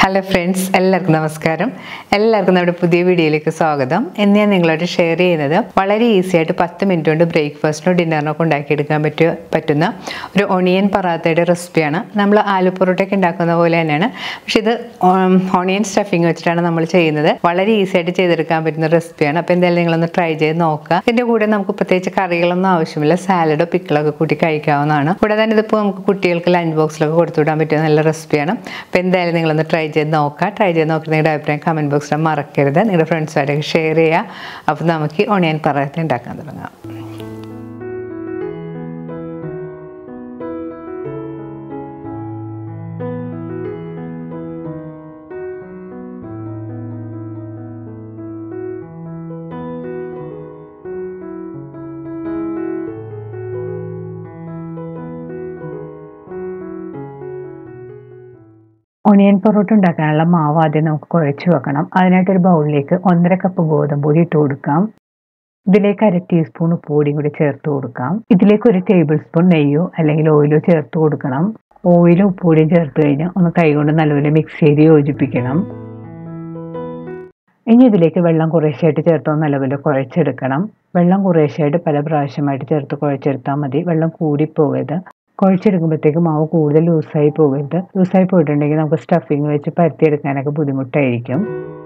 hello friends എല്ലാവർക്കും നമസ്കാരം എല്ലാവർക്കും നമ്മുടെ പുതിയ വീഡിയോയിലേക്ക് സ്വാഗതം ഇന്ന് ഞാൻ നിങ്ങളോട് ഷെയർ ചെയ്യുന്നത് വളരെ ഈസി ആയിട്ട് പത്ത് മിനിറ്റ് കൊണ്ട് ബ്രേക്ക്ഫാസ്റ്റിനോ ഡിന്നറിനോ ഒക്കെ ഉണ്ടാക്കിയെടുക്കാൻ പറ്റിയ പറ്റുന്ന ഒരു ഒണിയൻ പറാത്തയുടെ റെസിപ്പിയാണ് നമ്മൾ ആലു പൊറോട്ടയൊക്കെ ഉണ്ടാക്കുന്ന പോലെ തന്നെയാണ് പക്ഷെ ഇത് ഓണിയൻ സ്റ്റഫിങ് വെച്ചിട്ടാണ് നമ്മൾ ചെയ്യുന്നത് വളരെ ഈസി ആയിട്ട് ചെയ്തെടുക്കാൻ പറ്റുന്ന റെസിപ്പിയാണ് അപ്പോൾ എന്തായാലും നിങ്ങളൊന്ന് ട്രൈ ചെയ്ത് നോക്കുക ഇതിൻ്റെ കൂടെ നമുക്ക് പ്രത്യേകിച്ച് കറികളൊന്നും ആവശ്യമില്ല സാലഡോ പിക്കിളൊക്കെ കൂട്ടി കഴിക്കാവുന്നതാണ് കൂടാതെ തന്നെ ഇതിപ്പോൾ നമുക്ക് കുട്ടികൾക്ക് ലഞ്ച് ബോക്സിലൊക്കെ കൊടുത്തുവിടാൻ പറ്റിയ നല്ല റെസിപ്പിയാണ് അപ്പോൾ എന്തായാലും നിങ്ങളൊന്ന് ട്രൈ ചെയ്ത് നോക്കുക ട്രൈ ചെയ്ത് നോക്കി നിങ്ങളുടെ അഭിപ്രായം കമൻറ്റ് ബോക്സിൽ മറക്കരുത് നിങ്ങളുടെ ഫ്രണ്ട്സുമായിട്ടൊക്കെ ഷെയർ ചെയ്യുക അപ്പോൾ നമുക്ക് ഒണിയൻ പറാത്ത ഉണ്ടാക്കാൻ തുടങ്ങാം ഒണിയൻ പൊറോട്ട ഉണ്ടാക്കാനുള്ള മാവ് ആദ്യം നമുക്ക് കുഴച്ച് വെക്കണം അതിനായിട്ടൊരു ബൗളിലേക്ക് ഒന്നര കപ്പ് ഗോതമ്പ് പൊടി ഇട്ട് കൊടുക്കാം ഇതിലേക്ക് അര ടീസ്പൂൺ ഉപ്പുപൊടിയും കൂടി ചേർത്ത് കൊടുക്കാം ഇതിലേക്ക് ഒരു ടേബിൾ സ്പൂൺ നെയ്യോ അല്ലെങ്കിൽ ഓയിലോ ചേർത്ത് കൊടുക്കണം ഓയിലും ഉപ്പുപൊടിയും ചേർത്ത് കഴിഞ്ഞാൽ ഒന്ന് കൈകൊണ്ട് നല്ലപോലെ മിക്സ് ചെയ്ത് യോജിപ്പിക്കണം ഇനി ഇതിലേക്ക് വെള്ളം കുറേശ്ശായിട്ട് ചേർത്ത് നല്ലപോലെ കുഴച്ചെടുക്കണം വെള്ളം കുറേശ്ശായിട്ട് പല പ്രാവശ്യമായിട്ട് ചേർത്ത് കുഴച്ചെടുത്താൽ മതി വെള്ളം കൂടിപ്പോകരുത് കുഴച്ചെടുക്കുമ്പോഴത്തേക്ക് മാവ് കൂടുതൽ ലൂസായി പോകരുത് ലൂസായി പോയിട്ടുണ്ടെങ്കിൽ നമുക്ക് സ്റ്റഫിങ് വെച്ച് പരത്തിയെടുക്കാനൊക്കെ ബുദ്ധിമുട്ടായിരിക്കും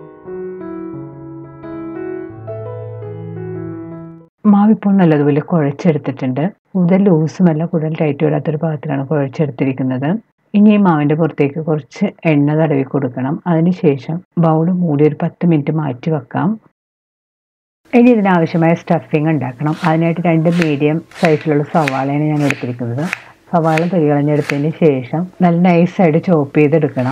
മാവ് ഇപ്പോൾ നല്ലതുപോലെ കുഴച്ചെടുത്തിട്ടുണ്ട് കൂടുതൽ ലൂസുമല്ല കൂടുതൽ ടൈറ്റ് വരാത്തൊരു പാത്രമാണ് കുഴച്ചെടുത്തിരിക്കുന്നത് ഇനി ഈ മാവിൻ്റെ പുറത്തേക്ക് കുറച്ച് എണ്ണ തടവി കൊടുക്കണം അതിനുശേഷം ബൗൾ മൂടി ഒരു പത്ത് മിനിറ്റ് മാറ്റി വെക്കാം ഇനി ഇതിനാവശ്യമായ സ്റ്റഫിങ് ഉണ്ടാക്കണം അതിനായിട്ട് രണ്ട് മീഡിയം സൈസിലുള്ള സവാളയാണ് ഞാൻ എടുത്തിരിക്കുന്നത് സവാള തൊലികളഞ്ഞെടുത്തതിന് ശേഷം നല്ല നൈസായിട്ട് ചോപ്പ് ചെയ്തെടുക്കണം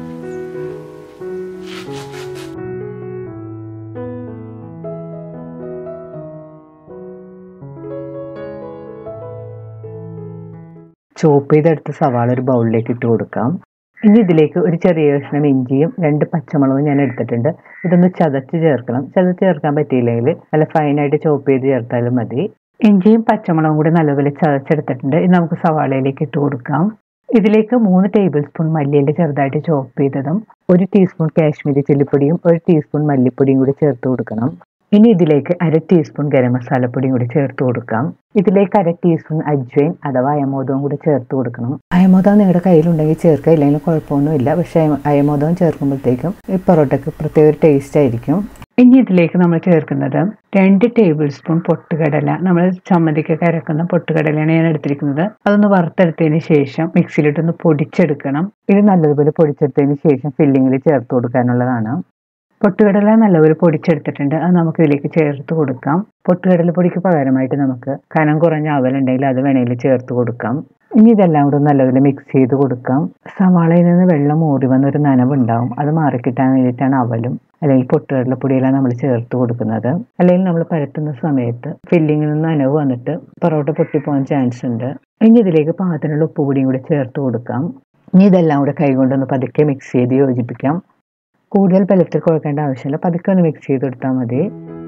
ചോപ്പ് ചെയ്തെടുത്ത സവാള ഒരു ബൗളിലേക്ക് ഇട്ട് കൊടുക്കാം ഇനി ഇതിലേക്ക് ഒരു ചെറിയ കഷ്ണം ഇഞ്ചിയും രണ്ട് പച്ചമുളകും ഞാൻ എടുത്തിട്ടുണ്ട് ഇതൊന്ന് ചതച്ച് ചേർക്കണം ചതച്ച് ചേർക്കാൻ പറ്റിയില്ലെങ്കിൽ നല്ല ഫൈനായിട്ട് ചോപ്പ് ചെയ്ത് ചേർത്താലും മതി ഇഞ്ചിയും പച്ചമുളകും കൂടി നല്ലപോലെ ചതച്ചെടുത്തിട്ടുണ്ട് ഇത് നമുക്ക് സവാളയിലേക്ക് ഇട്ട് കൊടുക്കാം ഇതിലേക്ക് മൂന്ന് ടേബിൾ സ്പൂൺ മല്ലിയില ചെറുതായിട്ട് ചോപ്പ് ചെയ്തതും ഒരു ടീസ്പൂൺ കാശ്മീരി ചില്ലിപ്പൊടിയും ഒരു ടീസ്പൂൺ മല്ലിപ്പൊടിയും കൂടി ചേർത്ത് കൊടുക്കണം ഇനി ഇതിലേക്ക് അര ടീസ്പൂൺ ഗരം മസാലപ്പൊടിയും കൂടി ചേർത്ത് കൊടുക്കാം ഇതിലേക്ക് അര ടീസ്പൂൺ അജ്വൈൻ അഥവാ അയമോദവും കൂടി ചേർത്ത് കൊടുക്കണം അയമോദം നിങ്ങളുടെ കയ്യിലുണ്ടെങ്കിൽ ചേർക്കുക ഇല്ലെങ്കിൽ കുഴപ്പമൊന്നുമില്ല പക്ഷേ അയമോദം ചേർക്കുമ്പോഴത്തേക്കും ഈ പൊറോട്ടയ്ക്ക് പ്രത്യേക ഒരു ടേസ്റ്റ് ആയിരിക്കും ഇനി ഇതിലേക്ക് നമ്മൾ ചേർക്കുന്നത് രണ്ട് ടേബിൾ സ്പൂൺ പൊട്ടുകടല നമ്മൾ ചമ്മന്തിക്കൊക്കെ അരക്കുന്ന പൊട്ടുകടലയാണ് ഞാൻ എടുത്തിരിക്കുന്നത് അതൊന്ന് വറുത്തെടുത്തതിന് ശേഷം മിക്സിയിലിട്ടൊന്ന് പൊടിച്ചെടുക്കണം ഇത് നല്ലതുപോലെ പൊടിച്ചെടുത്തതിന് ശേഷം ഫില്ലിങ്ങിൽ ചേർത്ത് കൊടുക്കാനുള്ളതാണ് പൊട്ടുകടല നല്ലപോലെ പൊടിച്ചെടുത്തിട്ടുണ്ട് അത് നമുക്ക് ഇതിലേക്ക് ചേർത്ത് കൊടുക്കാം പൊട്ടുകടല പൊടിക്ക് പകരമായിട്ട് നമുക്ക് കനം കുറഞ്ഞ അവലുണ്ടെങ്കിൽ അത് വേണമെങ്കിൽ ചേർത്ത് കൊടുക്കാം ഇനി ഇതെല്ലാം കൂടെ നല്ലപോലെ മിക്സ് ചെയ്ത് കൊടുക്കാം സവാളയിൽ നിന്ന് വെള്ളം മൂടി വന്നൊരു നനവുണ്ടാവും അത് മാറിക്കിട്ടാൻ വേണ്ടിയിട്ടാണ് അവലും അല്ലെങ്കിൽ പൊട്ടുകടലപ്പൊടിയെല്ലാം നമ്മൾ ചേർത്ത് കൊടുക്കുന്നത് അല്ലെങ്കിൽ നമ്മൾ പരത്തുന്ന സമയത്ത് ഫില്ലിങ്ങിൽ നിന്ന് നനവ് വന്നിട്ട് പൊറോട്ട പൊട്ടിപ്പോകാൻ ചാൻസ് ഉണ്ട് ഇനി ഇതിലേക്ക് പാകത്തിനുള്ള ഉപ്പ് പൊടിയും കൂടി ചേർത്ത് കൊടുക്കാം ഇനി ഇതെല്ലാം കൂടെ കൈകൊണ്ടൊന്ന് പതുക്കെ മിക്സ് ചെയ്ത് യോജിപ്പിക്കാം കൂടുതൽ ബലത്തിൽ കുഴക്കേണ്ട ആവശ്യമില്ല പതുക്കെ ഒന്ന് മിക്സ് ചെയ്ത് കൊടുത്താൽ മതി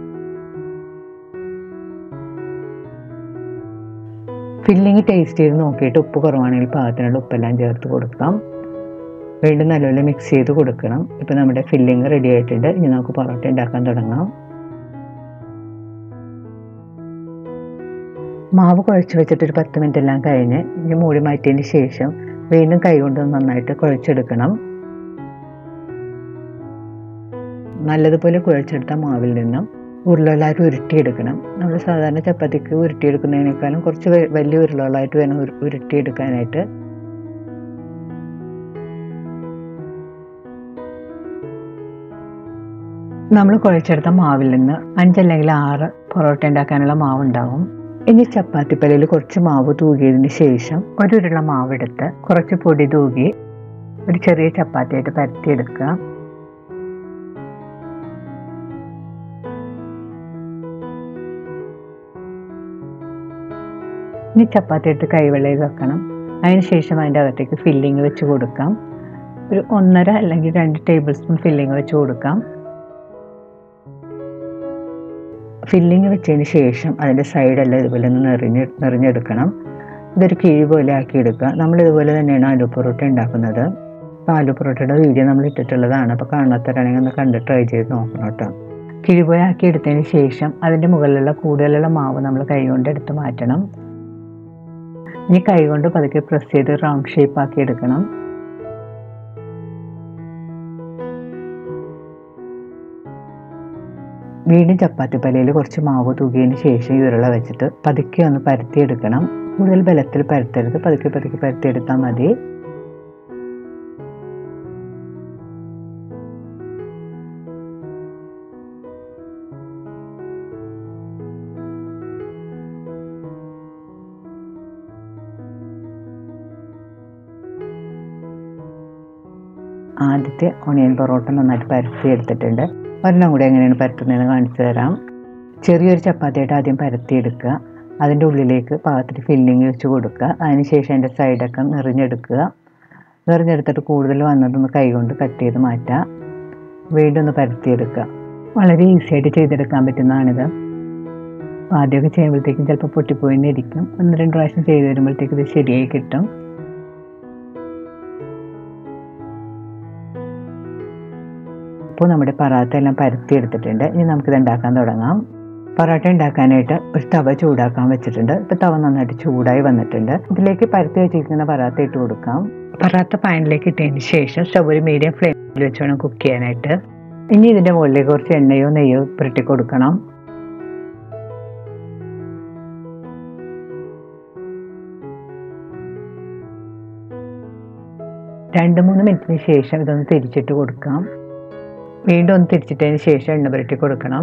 ഫില്ലിങ് ടേസ്റ്റ് ചെയ്ത് നോക്കിയിട്ട് ഉപ്പ് കുറവാണെങ്കിൽ പാകത്തിനുള്ള ഉപ്പെല്ലാം ചേർത്ത് കൊടുക്കാം വീണ്ടും നല്ലപോലെ മിക്സ് ചെയ്ത് കൊടുക്കണം ഇപ്പം നമ്മുടെ ഫില്ലിങ് റെഡി ആയിട്ടുണ്ട് ഇനി നമുക്ക് പൊറോട്ട ഉണ്ടാക്കാൻ തുടങ്ങാം മാവ് കുഴച്ച് വെച്ചിട്ട് ഒരു പത്ത് മിനിറ്റ് എല്ലാം കഴിഞ്ഞ് ഇനി മൂടി മാറ്റിയതിന് ശേഷം വീണ്ടും കൈകൊണ്ട് നന്നായിട്ട് കുഴച്ചെടുക്കണം നല്ലതുപോലെ കുഴച്ചെടുത്ത മാവിൽ നിന്നും ഉരുളകളായിട്ട് ഉരുട്ടിയെടുക്കണം നമ്മൾ സാധാരണ ചപ്പാത്തിക്ക് ഉരുട്ടിയെടുക്കുന്നതിനേക്കാളും കുറച്ച് വലിയ ഉരുളകളായിട്ട് വേണം ഉരുട്ടിയെടുക്കാനായിട്ട് നമ്മൾ കുഴച്ചെടുത്ത മാവിൽ നിന്ന് അഞ്ചല്ലെങ്കിൽ ആറ് പൊറോട്ട ഉണ്ടാക്കാനുള്ള മാവ് ഉണ്ടാവും ഇനി ചപ്പാത്തിപ്പലയിൽ കുറച്ച് മാവ് തൂകിയതിന് ശേഷം ഒരു ഉരുള മാവെടുത്ത് കുറച്ച് പൊടി തൂകി ഒരു ചെറിയ ചപ്പാത്തിയായിട്ട് പരത്തിയെടുക്കുക ഇനി ചപ്പാത്തി ഇട്ട് കൈവെള്ളയിൽ വെക്കണം അതിനുശേഷം അതിൻ്റെ അകത്തേക്ക് ഫില്ലിങ് വെച്ച് കൊടുക്കാം ഒരു ഒന്നര അല്ലെങ്കിൽ രണ്ട് ടേബിൾ സ്പൂൺ ഫില്ലിങ് വെച്ച് കൊടുക്കാം ഫില്ലിങ് വെച്ചതിന് ശേഷം അതിൻ്റെ സൈഡെല്ലാം ഇതുപോലെ ഒന്ന് നിറഞ്ഞ് നിറഞ്ഞെടുക്കണം ഇതൊരു കിഴി പോലെ ആക്കി എടുക്കുക നമ്മൾ ഇതുപോലെ തന്നെയാണ് ആലു പൊറോട്ട ഉണ്ടാക്കുന്നത് ആലു പൊറോട്ടയുടെ വീഡിയോ നമ്മൾ ഇട്ടിട്ടുള്ളതാണ് അപ്പോൾ കാണാത്തവരാണെങ്കിൽ ഒന്ന് കണ്ട് ട്രൈ ചെയ്ത് നോക്കണം കേട്ടോ കിഴിപോയാക്കി എടുത്തതിന് ശേഷം അതിൻ്റെ മുകളിലുള്ള കൂടുതലുള്ള മാവ് നമ്മൾ കൈകൊണ്ട് എടുത്ത് മാറ്റണം ഇനി കൈകൊണ്ട് പതുക്കെ പ്രസ് ചെയ്ത് റൗണ്ട് ഷേപ്പ് ആക്കി എടുക്കണം വീണ്ടും ചപ്പാത്തി പലയിൽ കുറച്ച് മാവ് തൂകിയതിന് ശേഷം ഈ ഉരുള വെച്ചിട്ട് പതുക്കെ ഒന്ന് പരത്തിയെടുക്കണം കൂടുതൽ ബലത്തിൽ പരത്തരുത് പതുക്കെ പതുക്കെ പരത്തിയെടുത്താൽ മതി ആദ്യത്തെ ഒണിയൻ പൊറോട്ട നന്നായിട്ട് പരത്തി എടുത്തിട്ടുണ്ട് ഒരെണ്ണം കൂടി എങ്ങനെയാണ് പരത്തുന്നതെന്ന് കാണിച്ചു തരാം ചെറിയൊരു ചപ്പാത്തിയായിട്ട് ആദ്യം പരത്തിയെടുക്കുക അതിൻ്റെ ഉള്ളിലേക്ക് പാകത്തിന് ഫില്ലിങ് വെച്ച് കൊടുക്കുക അതിനുശേഷം അതിൻ്റെ സൈഡൊക്കെ നിറഞ്ഞെടുക്കുക നിറഞ്ഞെടുത്തിട്ട് കൂടുതൽ വന്നതൊന്ന് കൈകൊണ്ട് കട്ട് ചെയ്ത് മാറ്റുക വീണ്ടും ഒന്ന് പരത്തിയെടുക്കുക വളരെ ഈസി ആയിട്ട് ചെയ്തെടുക്കാൻ പറ്റുന്നതാണിത് ആദ്യമൊക്കെ ചെയ്യുമ്പോഴത്തേക്കും ചിലപ്പോൾ പൊട്ടിപ്പോയിന്നിരിക്കും ഒന്ന് രണ്ട് പ്രാവശ്യം ചെയ്ത് വരുമ്പോഴത്തേക്ക് ഇത് ശരിയായി കിട്ടും ഇപ്പോൾ നമ്മുടെ പറാത്ത എല്ലാം പരത്തി എടുത്തിട്ടുണ്ട് ഇനി നമുക്കിത് ഉണ്ടാക്കാൻ തുടങ്ങാം പൊറോട്ട ഉണ്ടാക്കാനായിട്ട് ഒരു തവ ചൂടാക്കാൻ വെച്ചിട്ടുണ്ട് ഇപ്പോൾ തവ നന്നായിട്ട് ചൂടായി വന്നിട്ടുണ്ട് ഇതിലേക്ക് പരത്തി വെച്ചിരിക്കുന്ന പറാത്ത ഇട്ട് കൊടുക്കാം പറാത്ത പാനിലേക്ക് ഇട്ടതിന് ശേഷം സ്റ്റവ് ഒരു മീഡിയം ഫ്ലെയിമിൽ വെച്ച് വേണം കുക്ക് ചെയ്യാനായിട്ട് ഇനി ഇതിൻ്റെ മുകളിലേക്ക് കുറച്ച് എണ്ണയോ നെയ്യോ പുരട്ടി കൊടുക്കണം രണ്ട് മൂന്ന് മിനിറ്റിന് ശേഷം ഇതൊന്ന് തിരിച്ചിട്ട് കൊടുക്കാം വീണ്ടും ഒന്ന് തിരിച്ചിട്ടതിന് ശേഷം എണ്ണ പുരട്ടി കൊടുക്കണം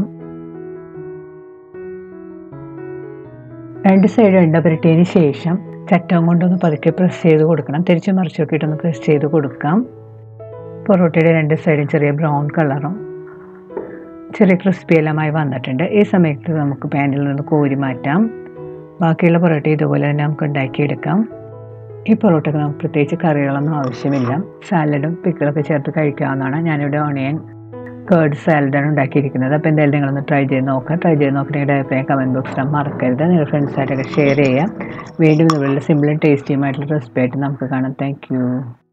രണ്ട് സൈഡും എണ്ണ പുരട്ടിയതിന് ശേഷം ചട്ടം കൊണ്ടൊന്ന് പതുക്കെ പ്രസ് ചെയ്ത് കൊടുക്കണം തിരിച്ച് മറിച്ച് നോക്കിയിട്ടൊന്ന് പ്രസ് ചെയ്ത് കൊടുക്കാം പൊറോട്ടയുടെ രണ്ട് സൈഡും ചെറിയ ബ്രൗൺ കളറും ചെറിയ ക്രിസ്പി എല്ലാമായി വന്നിട്ടുണ്ട് ഈ സമയത്ത് നമുക്ക് പാനിൽ നിന്ന് കോരി മാറ്റാം ബാക്കിയുള്ള പൊറോട്ട ഇതുപോലെ തന്നെ നമുക്ക് ഉണ്ടാക്കിയെടുക്കാം ഈ പൊറോട്ടയ്ക്ക് നമുക്ക് പ്രത്യേകിച്ച് കറികളൊന്നും ആവശ്യമില്ല സാലഡും പിക്കിളൊക്കെ ചേർത്ത് കഴിക്കാവുന്നതാണ് ഞാനിവിടെ ഓണിയൻ കേർഡ് സാലഡാണ് ഉണ്ടാക്കിയിരിക്കുന്നത് അപ്പോൾ എന്തായാലും നിങ്ങളൊന്ന് ട്രൈ ചെയ്ത് നോക്കുക ട്രൈ ചെയ്ത് നോക്കി നിങ്ങളുടെ അഭിപ്രായം കമൻറ്റ് ബോക്സിൽ മറക്കരുത് നിങ്ങളുടെ ഫ്രണ്ട്സായിട്ടൊക്കെ ഷെയർ ചെയ്യുക വീണ്ടും ഇതുപോലുള്ള സിമ്പിളും ടേസ്റ്റിയുമായിട്ടുള്ള റെസിപ്പി ആയിട്ട് നമുക്ക് കാണാം താങ്ക്